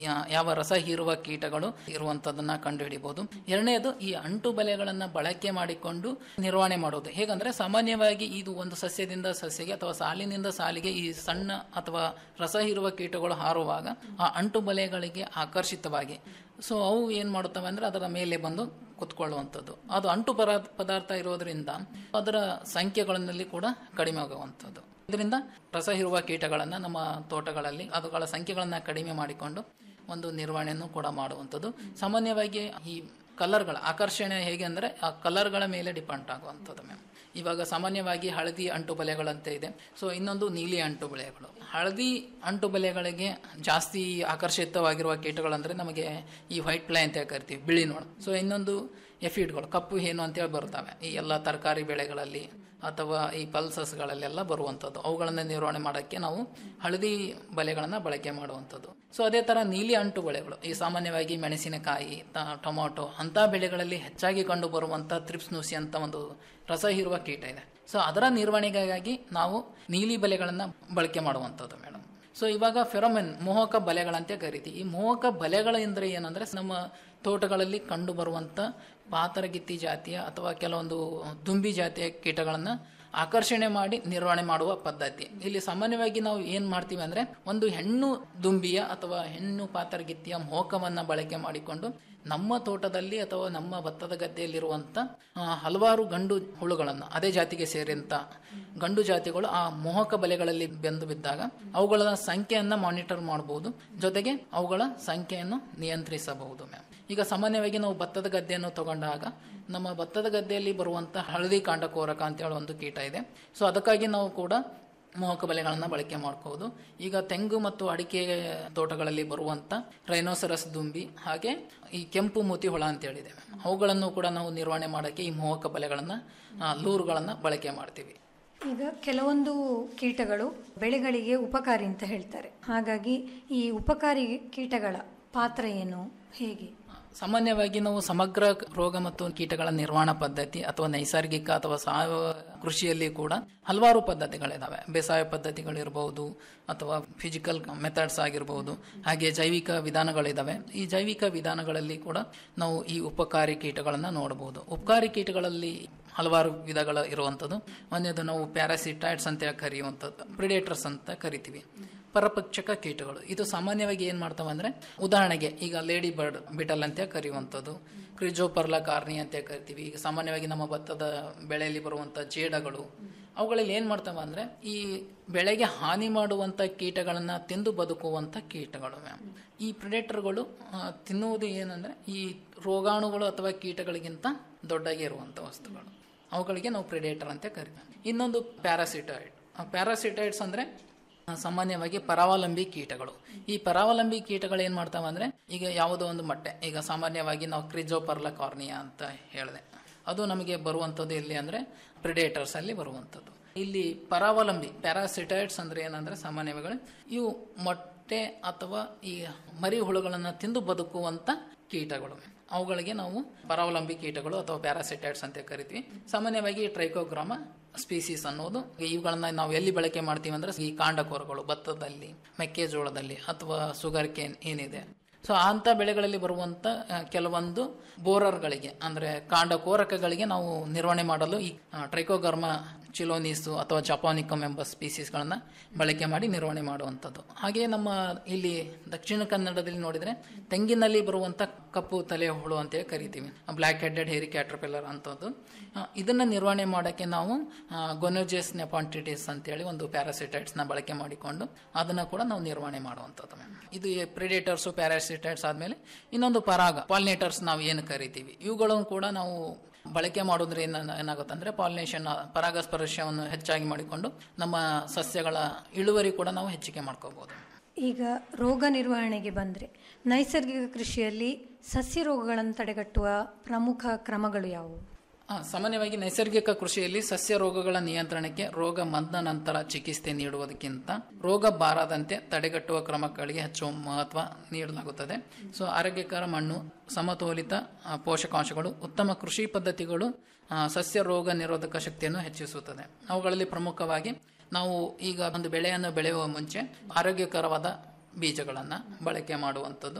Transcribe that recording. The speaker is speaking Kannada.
ಯಾ- ಯಾವ ರಸ ಹೀರುವ ಕೀಟಗಳು ಇರುವಂತದನ್ನ ಕಂಡುಹಿಡಿಬಹುದು ಎರಡನೇದು ಈ ಅಂಟು ಬಲೆಗಳನ್ನ ಬಳಕೆ ಮಾಡಿಕೊಂಡು ನಿರ್ವಹಣೆ ಮಾಡೋದು ಹೇಗಂದ್ರೆ ಸಾಮಾನ್ಯವಾಗಿ ಇದು ಒಂದು ಸಸ್ಯದಿಂದ ಸಸ್ಯಗೆ ಅಥವಾ ಸಾಲಿನಿಂದ ಸಾಲಿಗೆ ಈ ಸಣ್ಣ ಅಥವಾ ರಸ ಹೀರುವ ಕೀಟಗಳು ಹಾರುವಾಗ ಆ ಅಂಟು ಬಲೆಗಳಿಗೆ ಆಕರ್ಷಿತವಾಗಿ ಸೊ ಅವು ಏನ್ ಮಾಡುತ್ತವೆ ಅಂದ್ರೆ ಅದರ ಮೇಲೆ ಬಂದು ಕುತ್ಕೊಳ್ಳುವಂಥದ್ದು ಅದು ಅಂಟು ಪರ ಪದಾರ್ಥ ಇರೋದ್ರಿಂದ ಅದರ ಸಂಖ್ಯೆಗಳಲ್ಲಿ ಕೂಡ ಕಡಿಮೆ ಆಗುವಂಥದ್ದು ಇದರಿಂದ ರಸ ಹೀರುವ ಕೀಟಗಳನ್ನು ನಮ್ಮ ತೋಟಗಳಲ್ಲಿ ಅವುಗಳ ಸಂಖ್ಯೆಗಳನ್ನು ಕಡಿಮೆ ಮಾಡಿಕೊಂಡು ಒಂದು ನಿರ್ವಹಣೆಯನ್ನು ಕೂಡ ಮಾಡುವಂಥದ್ದು ಸಾಮಾನ್ಯವಾಗಿ ಈ ಕಲರ್ಗಳ ಆಕರ್ಷಣೆ ಹೇಗೆ ಅಂದರೆ ಆ ಕಲರ್ಗಳ ಮೇಲೆ ಡಿಪೆಂಡ್ ಆಗುವಂಥದ್ದು ಮ್ಯಾಮ್ ಇವಾಗ ಸಾಮಾನ್ಯವಾಗಿ ಹಳದಿ ಅಂಟು ಬಲೆಗಳಂತೆ ಇದೆ ಸೊ ಇನ್ನೊಂದು ನೀಲಿ ಅಂಟು ಬಲೆಗಳು ಹಳದಿ ಅಂಟು ಬಲೆಗಳಿಗೆ ಜಾಸ್ತಿ ಆಕರ್ಷಿತವಾಗಿರುವ ಕೀಟಗಳಂದ್ರೆ ನಮಗೆ ಈ ವೈಟ್ ಫ್ಲೈ ಅಂತ ಕರಿತೀವಿ ಬಿಳಿ ನೋಣ ಸೊ ಇನ್ನೊಂದು ಎಫಿಡ್ಗಳು ಕಪ್ಪು ಏನು ಅಂತೇಳಿ ಬರ್ತವೆ ಈ ಎಲ್ಲ ತರಕಾರಿ ಬೆಳೆಗಳಲ್ಲಿ ಅಥವಾ ಈ ಪಲ್ಸಸ್ಗಳಲ್ಲೆಲ್ಲ ಬರುವಂಥದ್ದು ಅವುಗಳನ್ನು ನಿರ್ವಹಣೆ ಮಾಡೋಕ್ಕೆ ನಾವು ಹಳದಿ ಬಲೆಗಳನ್ನು ಬಳಕೆ ಮಾಡುವಂಥದ್ದು ಸೊ ಅದೇ ಥರ ನೀಲಿ ಅಂಟು ಬೆಳೆಗಳು ಈ ಸಾಮಾನ್ಯವಾಗಿ ಮೆಣಸಿನಕಾಯಿ ತ- ಟೊಮೊಟೊ ಅಂಥ ಬೆಳೆಗಳಲ್ಲಿ ಹೆಚ್ಚಾಗಿ ಕಂಡು ಬರುವಂಥ ತ್ರಿಪ್ಸ್ ನುಸಿ ಅಂತ ಒಂದು ರಸ ಹೀರುವ ಕೀಟ ಇದೆ ಸೊ ಅದರ ನಿರ್ವಹಣೆಗಾಗಿ ನಾವು ನೀಲಿ ಬಲೆಗಳನ್ನು ಬಳಕೆ ಮಾಡುವಂಥದ್ದು ಮೇಡಮ್ ಸೊ ಇವಾಗ ಫೆರೋಮೆನ್ ಮೋಹಕ ಬಲೆಗಳಂತೆ ಕರಿತೀವಿ ಈ ಮೋಹಕ ಬಲೆಗಳೆಂದರೆ ಏನಂದ್ರೆ ನಮ್ಮ ತೋಟಗಳಲ್ಲಿ ಕಂಡು ಬರುವಂತ ಪಾತರಗಿತ್ತಿ ಜಾತಿಯ ಅಥವಾ ಕೆಲವೊಂದು ದುಂಬಿ ಜಾತಿಯ ಕೀಟಗಳನ್ನ ಆಕರ್ಷಣೆ ಮಾಡಿ ನಿರ್ವಹಣೆ ಮಾಡುವ ಪದ್ಧತಿ ಇಲ್ಲಿ ಸಾಮಾನ್ಯವಾಗಿ ನಾವು ಏನ್ ಮಾಡ್ತೀವಿ ಅಂದ್ರೆ ಒಂದು ಹೆಣ್ಣು ದುಂಬಿಯ ಅಥವಾ ಹೆಣ್ಣು ಪಾತರಗಿತ್ತಿಯ ಮೋಹಕವನ್ನ ಬಳಕೆ ಮಾಡಿಕೊಂಡು ನಮ್ಮ ತೋಟದಲ್ಲಿ ಅಥವಾ ನಮ್ಮ ಭತ್ತದ ಗದ್ದೆಯಲ್ಲಿರುವಂತ ಆ, ಹಲವಾರು ಗಂಡು ಹುಳುಗಳನ್ನು ಅದೇ ಜಾತಿಗೆ ಸೇರಿದಂತ ಗಂಡು ಜಾತಿಗಳು ಆ ಮೋಹಕ ಬಲೆಗಳಲ್ಲಿ ಬೆಂದು ಬಿದ್ದಾಗ ಅವುಗಳ ಸಂಖ್ಯೆಯನ್ನ ಮಾನಿಟರ್ ಮಾಡಬಹುದು ಜೊತೆಗೆ ಅವುಗಳ ಸಂಖ್ಯೆಯನ್ನು ನಿಯಂತ್ರಿಸಬಹುದು ಮ್ಯಾಮ್ ಈಗ ಸಾಮಾನ್ಯವಾಗಿ ನಾವು ಭತ್ತದ ಗದ್ದೆಯನ್ನು ತಗೊಂಡಾಗ ನಮ್ಮ ಭತ್ತದ ಗದ್ದೆಯಲ್ಲಿ ಬರುವಂತ ಹಳದಿ ಕಾಂಡಕೋರಕ ಅಂತ ಹೇಳಿ ಒಂದು ಕೀಟ ಇದೆ ಸೊ ಅದಕ್ಕಾಗಿ ನಾವು ಕೂಡ ಮೋಹಕ ಬಲೆಗಳನ್ನು ಬಳಕೆ ಮಾಡ್ಕೋದು ಈಗ ತೆಂಗು ಮತ್ತು ಅಡಿಕೆ ತೋಟಗಳಲ್ಲಿ ಬರುವಂತ ರೈನೋಸರಸ್ ದುಂಬಿ ಹಾಗೆ ಈ ಕೆಂಪು ಮೂತಿ ಹುಳ ಅಂತ ಹೇಳಿದೆ ಅವುಗಳನ್ನು ಕೂಡ ನಾವು ನಿರ್ವಹಣೆ ಮಾಡೋಕ್ಕೆ ಈ ಮೋಹಕ ಬಲೆಗಳನ್ನು ಲೂರುಗಳನ್ನು ಬಳಕೆ ಮಾಡ್ತೀವಿ ಈಗ ಕೆಲವೊಂದು ಕೀಟಗಳು ಬೆಳೆಗಳಿಗೆ ಉಪಕಾರಿ ಅಂತ ಹೇಳ್ತಾರೆ ಹಾಗಾಗಿ ಈ ಉಪಕಾರಿ ಕೀಟಗಳ ಪಾತ್ರ ಏನು ಹೇಗೆ ಸಾಮಾನ್ಯವಾಗಿ ನಾವು ಸಮಗ್ರ ರೋಗ ಮತ್ತು ಕೀಟಗಳ ನಿರ್ವಹಣಾ ಪದ್ಧತಿ ಅಥವಾ ನೈಸರ್ಗಿಕ ಅಥವಾ ಸಾವಯವ ಕೃಷಿಯಲ್ಲಿ ಕೂಡ ಹಲವಾರು ಪದ್ಧತಿಗಳಿದಾವೆ ಬೇಸಾಯ ಪದ್ಧತಿಗಳಿರಬಹುದು ಅಥವಾ ಫಿಸಿಕಲ್ ಮೆಥಡ್ಸ್ ಆಗಿರಬಹುದು ಹಾಗೆ ಜೈವಿಕ ವಿಧಾನಗಳಿದಾವೆ ಈ ಜೈವಿಕ ವಿಧಾನಗಳಲ್ಲಿ ಕೂಡ ನಾವು ಈ ಉಪಕಾರಿ ಕೀಟಗಳನ್ನು ನೋಡಬಹುದು ಉಪಕಾರಿ ಕೀಟಗಳಲ್ಲಿ ಹಲವಾರು ವಿಧಗಳು ಇರುವಂಥದ್ದು ಒಂದೇದು ನಾವು ಪ್ಯಾರಾಸಿಟೈಡ್ಸ್ ಅಂತ ಕರೆಯುವಂಥದ್ದು ಪ್ರಿಡೇಟರ್ಸ್ ಅಂತ ಕರಿತೀವಿ ಪರಪಕ್ಷಕ ಕೀಟಗಳು ಇದು ಸಾಮಾನ್ಯವಾಗಿ ಏನ್ ಮಾಡ್ತಾವೆ ಅಂದ್ರೆ ಉದಾಹರಣೆಗೆ ಈಗ ಲೇಡಿ ಬರ್ಡ್ ಬಿಟಲ್ ಅಂತ ಕರೆಯುವಂಥದ್ದು ಕ್ರಿಜೋಪರ್ಲ ಕಾರ್ನಿ ಅಂತ ಕರಿತೀವಿ ಈಗ ಸಾಮಾನ್ಯವಾಗಿ ನಮ್ಮ ಭತ್ತದ ಬೆಳೆಯಲ್ಲಿ ಬರುವಂತ ಜೇಡಗಳು ಅವುಗಳಲ್ಲಿ ಏನ್ ಮಾಡ್ತಾವೆ ಅಂದ್ರೆ ಈ ಬೆಳೆಗೆ ಹಾನಿ ಮಾಡುವಂತ ಕೀಟಗಳನ್ನ ತಿಂದು ಬದುಕುವಂತ ಕೀಟಗಳು ಮ್ಯಾಮ್ ಈ ಪ್ರಿಡೇಟರ್ಗಳು ತಿನ್ನುವುದು ಏನಂದ್ರೆ ಈ ರೋಗಾಣುಗಳು ಅಥವಾ ಕೀಟಗಳಿಗಿಂತ ದೊಡ್ಡಗೆ ಇರುವಂತ ವಸ್ತುಗಳು ಅವುಗಳಿಗೆ ನಾವು ಪ್ರಿಡೇಟರ್ ಅಂತ ಕರಿತೀವಿ ಇನ್ನೊಂದು ಪ್ಯಾರಾಸಿಟೈಡ್ ಪ್ಯಾರಾಸಿಟೈಡ್ಸ್ ಅಂದ್ರೆ ಆ, ಸಾಮಾನ್ಯವಾಗಿ ಪರಾವಲಂಬಿ ಕೀಟಗಳು ಈ ಪರಾವಲಂಬಿ ಕೀಟಗಳು ಏನ್ ಮಾಡ್ತಾವ ಅಂದ್ರೆ ಈಗ ಯಾವುದೋ ಒಂದು ಮೊಟ್ಟೆ ಈಗ ಸಾಮಾನ್ಯವಾಗಿ ನಾವು ಕ್ರಿಜೋಪರ್ಲ ಕಾರ್ನಿಯಾ ಅಂತ ಹೇಳಿದೆ ಅದು ನಮಗೆ ಬರುವಂಥದ್ದು ಎಲ್ಲಿ ಅಂದ್ರೆ ಪ್ರಿಡೇಟರ್ಸ್ ಅಲ್ಲಿ ಬರುವಂಥದ್ದು ಇಲ್ಲಿ ಪರಾವಲಂಬಿ ಪ್ಯಾರಾಸಿಟೈಡ್ಸ್ ಅಂದ್ರೆ ಏನಂದ್ರೆ ಸಾಮಾನ್ಯವಾಗಿ ಇವು ಮೊಟ್ಟೆ ಅಥವಾ ಈ ಮರಿ ಹುಳುಗಳನ್ನ ತಿಂದು ಬದುಕುವಂತ ಕೀಟಗಳು ಅವುಗಳಿಗೆ ನಾವು ಪರಾವಲಂಬಿ ಕೀಟಗಳು ಅಥವಾ ಪ್ಯಾರಾಸಿಟೈಡ್ಸ್ ಅಂತ ಕರಿತೀವಿ ಸಾಮಾನ್ಯವಾಗಿ ಟ್ರೈಕೋಗ್ರಾಮ ಸ್ಪೀಸೀಸ್ ಅನ್ನೋದು ಇವುಗಳನ್ನ ನಾವು ಎಲ್ಲಿ ಬಳಕೆ ಮಾಡ್ತೀವಿ ಅಂದ್ರೆ ಈ ಕಾಂಡಕೋರಗಳು ಭತ್ತದಲ್ಲಿ ಮೆಕ್ಕೆಜೋಳದಲ್ಲಿ ಅಥವಾ ಸುಗರ್ ಕೇನ್ ಏನಿದೆ ಸೊ ಅಂತ ಬೆಳೆಗಳಲ್ಲಿ ಬರುವಂತ ಆ, ಕೆಲವೊಂದು ಬೋರರ್ಗಳಿಗೆ ಅಂದ್ರೆ ಕಾಂಡಕೋರಕಗಳಿಗೆ ನಾವು ನಿರ್ವಹಣೆ ಮಾಡಲು ಈ ಟ್ರೈಕೋಗರ್ಮ ಚಿಲೋನಿಸು ಅಥವಾ ಜಪಾನಿಕಮ್ ಎಂಬ ಸ್ಪೀಸೀಸ್ಗಳನ್ನ ಬಳಕೆ ಮಾಡಿ ನಿರ್ವಹಣೆ ಮಾಡುವಂಥದ್ದು ಹಾಗೆಯೇ ನಮ್ಮ ಇಲ್ಲಿ ದಕ್ಷಿಣ ಕನ್ನಡದಲ್ಲಿ ನೋಡಿದ್ರೆ ತೆಂಗಿನಲ್ಲಿ ಬರುವಂತ ಕಪ್ಪು ತಲೆ ಹುಳು ಅಂತೇಳಿ ಕರಿತೀವಿ ಬ್ಲ್ಯಾಕ್ ಹೆಡೆಡ್ ಹೇರಿ ಕ್ಯಾಟ್ರಪಿಲ್ಲರ್ ಅಂತದ್ದು ಆ, ಇದನ್ನ ನಿರ್ವಹಣೆ ಮಾಡೋಕ್ಕೆ ನಾವು ಗೊನೋಜೆಸ್ ನೆಪಾಂಟಿಟಿಸ್ ಅಂತೇಳಿ ಒಂದು ಪ್ಯಾರಾಸಿಟೈಡ್ಸ್ ನ ಬಳಕೆ ಮಾಡಿಕೊಂಡು ಅದನ್ನ ಕೂಡ ನಾವು ನಿರ್ವಹಣೆ ಮಾಡುವಂಥದ್ದು ಮ್ಯಾಮ್. ಇದು ಪ್ರಿಡೇಟರ್ಸ್ ಪ್ಯಾರಾಸಿಟೈಡ್ಸ್ ಆದ್ಮೇಲೆ ಇನ್ನೊಂದು ಪರಾಗ ಪಾಲಿನೇಟರ್ಸ್ ನಾವು ಏನು ಕರಿತೀವಿ ಇವುಗಳನ್ನು ಕೂಡ ನಾವು ಬಳಕೆ ಮಾಡೋದ್ರಿಂದ ಏನಾಗುತ್ತೆ ಅಂದ್ರೆ ಪಾಲಿನೇಷನ್ ಪರಾಗಸ್ಪರ್ಶವನ್ನು ಹೆಚ್ಚಾಗಿ ಮಾಡಿಕೊಂಡು ನಮ್ಮ ಸಸ್ಯಗಳ ಇಳುವರಿ ಕೂಡ ನಾವು ಹೆಚ್ಚಿಗೆ ಮಾಡ್ಕೋಬಹುದು ಈಗ ರೋಗ ನಿರ್ವಹಣೆಗೆ ಬಂದರೆ ನೈಸರ್ಗಿಕ ಕೃಷಿಯಲ್ಲಿ ಸಸ್ಯ ರೋಗಗಳನ್ನು ತಡೆಗಟ್ಟುವ ಪ್ರಮುಖ ಕ್ರಮಗಳು ಯಾವುವು ಆ, ಸಾಮಾನ್ಯವಾಗಿ ನೈಸರ್ಗಿಕ ಕೃಷಿಯಲ್ಲಿ ಸಸ್ಯ ರೋಗಗಳ ನಿಯಂತ್ರಣಕ್ಕೆ ರೋಗ ಮದ್ದ ನಂತರ ಚಿಕಿತ್ಸೆ ನೀಡುವುದಕ್ಕಿಂತ ರೋಗ ಬಾರದಂತೆ ತಡೆಗಟ್ಟುವ ಕ್ರಮಗಳಿಗೆ ಹೆಚ್ಚು ಮಹತ್ವ ನೀಡಲಾಗುತ್ತದೆ ಸೊ ಆರೋಗ್ಯಕರ ಮಣ್ಣು ಸಮತೋಲಿತ ಆ, ಪೋಷಕಾಂಶಗಳು ಉತ್ತಮ ಕೃಷಿ ಪದ್ಧತಿಗಳು ಆ, ಸಸ್ಯ ರೋಗ ನಿರೋಧಕ ಶಕ್ತಿಯನ್ನು ಹೆಚ್ಚಿಸುತ್ತದೆ ಅವುಗಳಲ್ಲಿ ಪ್ರಮುಖವಾಗಿ ನಾವು ಈಗ ಒಂದು ಬೆಳೆಯನ್ನು ಬೆಳೆಯುವ ಮುಂಚೆ ಆರೋಗ್ಯಕರವಾದ ಬೀಜಗಳನ್ನು ಬಳಕೆ ಮಾಡುವಂಥದ್ದು